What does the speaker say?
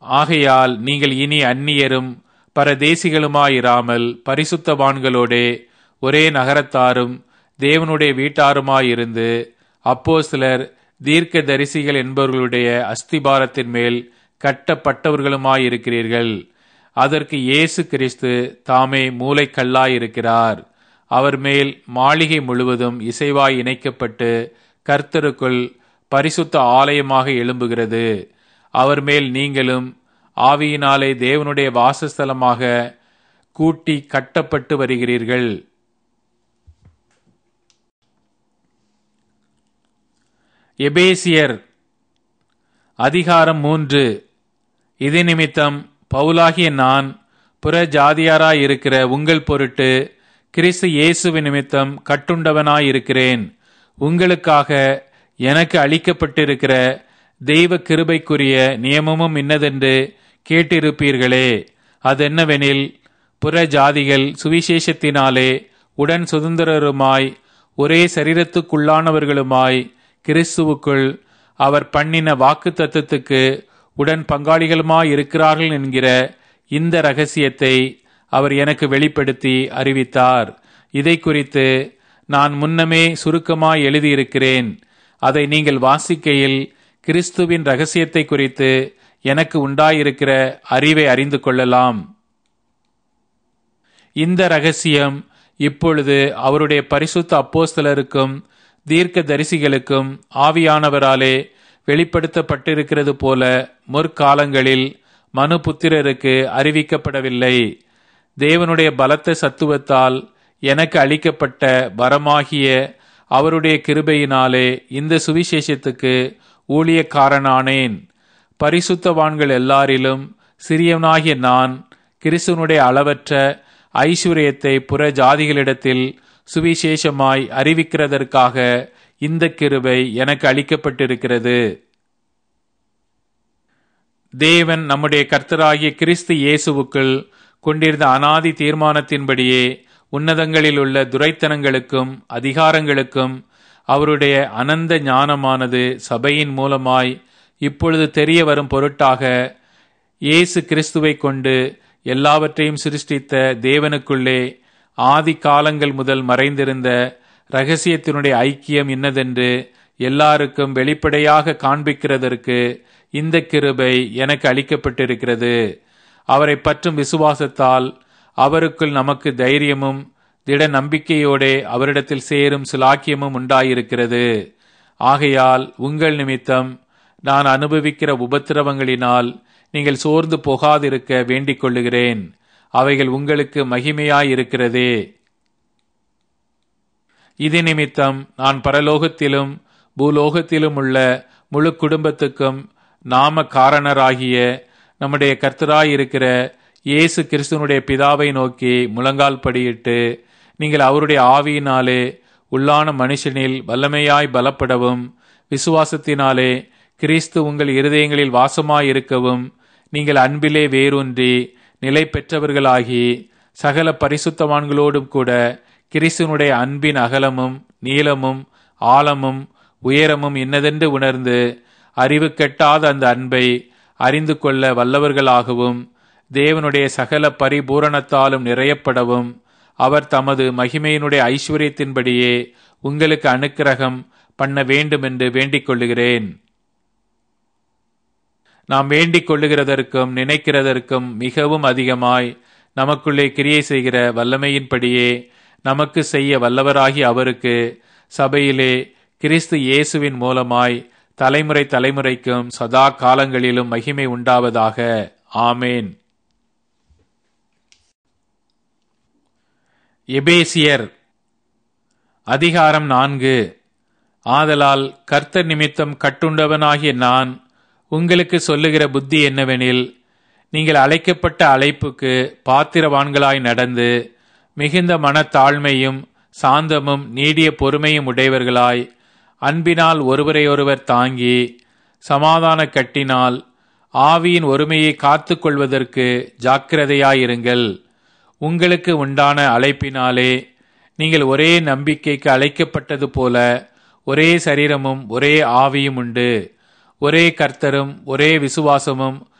ஆகையால் நீங்கள் இனி அந்நியரும் பரதேசிகளுமாயிராமல் பரிசுத்தவான்களோடே ஒரே நகரத்தாரும் தேவனுடைய வீட்டாருமாயிருந்து அப்போ சிலர் தீர்க்க தரிசிகள் என்பவர்களுடைய அஸ்திபாரத்தின் மேல் கட்டப்பட்டவர்களுமாயிருக்கிறீர்கள் அதற்கு இயேசு கிறிஸ்து தாமே மூளைக்கல்லாயிருக்கிறார் அவர் மேல் மாளிகை முழுவதும் இசைவாய் இணைக்கப்பட்டு கர்த்தருக்குள் பரிசுத்த ஆலயமாக எழும்புகிறது அவர் மேல் நீங்களும் ஆவியினாலே தேவனுடைய வாசஸ்தலமாக கூட்டி கட்டப்பட்டு வருகிறீர்கள் எபேசியர் அதிகாரம் மூன்று இது நிமித்தம் பவுலாகிய நான் புற ஜாதியாராயிருக்கிற உங்கள் பொருட்டு கிறிஸ்து இயேசுவி நிமித்தம் கட்டுண்டவனாயிருக்கிறேன் உங்களுக்காக எனக்கு அளிக்கப்பட்டிருக்கிற தெய்வ கிருபைக்குரிய நியமமும் இன்னதென்று கேட்டிருப்பீர்களே அதென்னவெனில் புற ஜாதிகள் சுவிசேஷத்தினாலே உடன் சுதந்திரருமாய் ஒரே சரீரத்துக்குள்ளானவர்களுமாய் கிறிஸ்துவுக்குள் அவர் பண்ணின வாக்கு தத்துவத்துக்கு உடன் பங்காளிகளுமாய் இருக்கிறார்கள் என்கிற இந்த ரகசியத்தை அவர் எனக்கு வெளிப்படுத்தி அறிவித்தார் இதை குறித்து நான் முன்னமே சுருக்கமாய் எழுதியிருக்கிறேன் அதை நீங்கள் வாசிக்கையில் கிறிஸ்துவின் ரகசியத்தை குறித்து எனக்கு உண்டாயிருக்கிற அறிவை அறிந்து கொள்ளலாம் இந்த ரகசியம் இப்பொழுது அவருடைய பரிசுத்த அப்போஸ்தலருக்கும் தீர்க்க தரிசிகளுக்கும் ஆவியானவராலே வெளிப்படுத்தப்பட்டிருக்கிறது போல முற்காலங்களில் மனு புத்திரருக்கு அறிவிக்கப்படவில்லை தேவனுடைய பலத்த சத்துவத்தால் எனக்கு அளிக்கப்பட்ட வரமாகிய அவருடைய கிருபையினாலே இந்த சுவிசேஷத்துக்கு ஊழியக்காரனானேன் பரிசுத்தவான்கள் எல்லாரிலும் சிறியவனாகிய நான் கிறிஸ்துவனுடைய அளவற்ற ஐஸ்வர்யத்தை புற ஜாதிகளிடத்தில் சுவிசேஷமாய் அறிவிக்கிறதற்காக இந்த கிருபை எனக்கு அளிக்கப்பட்டிருக்கிறது தேவன் நம்முடைய கர்த்தராகிய கிறிஸ்து இயேசுவுக்குள் கொண்டிருந்த அனாதி தீர்மானத்தின்படியே உன்னதங்களில் உள்ள துரைத்தனங்களுக்கும் அதிகாரங்களுக்கும் அவருடைய அனந்த ஞானமானது சபையின் மூலமாய் இப்பொழுது தெரிய வரும் பொருட்டாக இயேசு கிறிஸ்துவை கொண்டு எல்லாவற்றையும் சிருஷ்டித்த தேவனுக்குள்ளே ஆதி காலங்கள் முதல் மறைந்திருந்த ரகசியத்தினுடைய ஐக்கியம் இன்னதென்று எல்லாருக்கும் வெளிப்படையாக காண்பிக்கிறதற்கு இந்த கிருபை எனக்கு அளிக்கப்பட்டிருக்கிறது அவரை பற்றும் விசுவாசத்தால் அவருக்குள் நமக்கு தைரியமும் திட நம்பிக்கையோடே அவரிடத்தில் சேரும் சிலாக்கியமும் உண்டாயிருக்கிறது ஆகையால் உங்கள் நிமித்தம் நான் அனுபவிக்கிற உபத்திரவங்களினால் நீங்கள் சோர்ந்து போகாதிருக்க வேண்டிக் கொள்ளுகிறேன் அவைகள் உங்களுக்கு மகிமையாயிருக்கிறதே இது நிமித்தம் நான் பரலோகத்திலும் பூலோகத்திலும் உள்ள முழு குடும்பத்துக்கும் நாம காரணராகிய நம்முடைய கர்த்தராயிருக்கிற இயேசு கிறிஸ்துவனுடைய பிதாவை நோக்கி முழங்கால் படியிட்டு நீங்கள் அவருடைய ஆவியினாலே உள்ளான மனுஷனில் வல்லமையாய் பலப்படவும் விசுவாசத்தினாலே கிறிஸ்து உங்கள் இருதயங்களில் வாசமாயிருக்கவும் நீங்கள் அன்பிலே வேரூன்றி நிலை பெற்றவர்களாகி சகல பரிசுத்தவான்களோடும் கூட கிறிஸ்துவனுடைய அன்பின் அகலமும் நீளமும் ஆழமும் உயரமும் இன்னதென்று உணர்ந்து அறிவு கெட்டாத அந்த அன்பை அறிந்து கொள்ள வல்லவர்களாகவும் தேவனுடைய சகல பரிபூரணத்தாலும் நிறையப்படவும் அவர் தமது மகிமையினுடைய ஐஸ்வர்யத்தின்படியே உங்களுக்கு அனுக்கிரகம் பண்ண வேண்டும் என்று வேண்டிக் கொள்ளுகிறேன் நாம் வேண்டிக் கொள்ளுகிறதற்கும் நினைக்கிறதற்கும் மிகவும் அதிகமாய் நமக்குள்ளே கிரியை செய்கிற வல்லமையின்படியே நமக்கு செய்ய வல்லவராகி அவருக்கு சபையிலே கிறிஸ்து இயேசுவின் மூலமாய் தலைமுறை தலைமுறைக்கும் சதா காலங்களிலும் மகிமை உண்டாவதாக ஆமேன் எபேசியர் அதிகாரம் நான்கு ஆதலால் கர்த்தர் நிமித்தம் கட்டுண்டவனாகிய நான் உங்களுக்கு சொல்லுகிற புத்தி என்னவெனில் நீங்கள் அழைக்கப்பட்ட அழைப்புக்கு பாத்திரவான்களாய் நடந்து மிகுந்த மனத்தாழ்மையும் சாந்தமும் நீடிய பொறுமையும் உடையவர்களாய் அன்பினால் ஒருவரையொருவர் தாங்கி சமாதான கட்டினால் ஆவியின் ஒருமையை காத்து கொள்வதற்கு ஜாக்கிரதையாயிருங்கள் உங்களுக்கு உண்டான அழைப்பினாலே நீங்கள் ஒரே நம்பிக்கைக்கு அழைக்கப்பட்டது போல ஒரே சரீரமும் ஒரே ஆவியும் உண்டு ஒரே கர்த்தரும் ஒரே விசுவாசமும்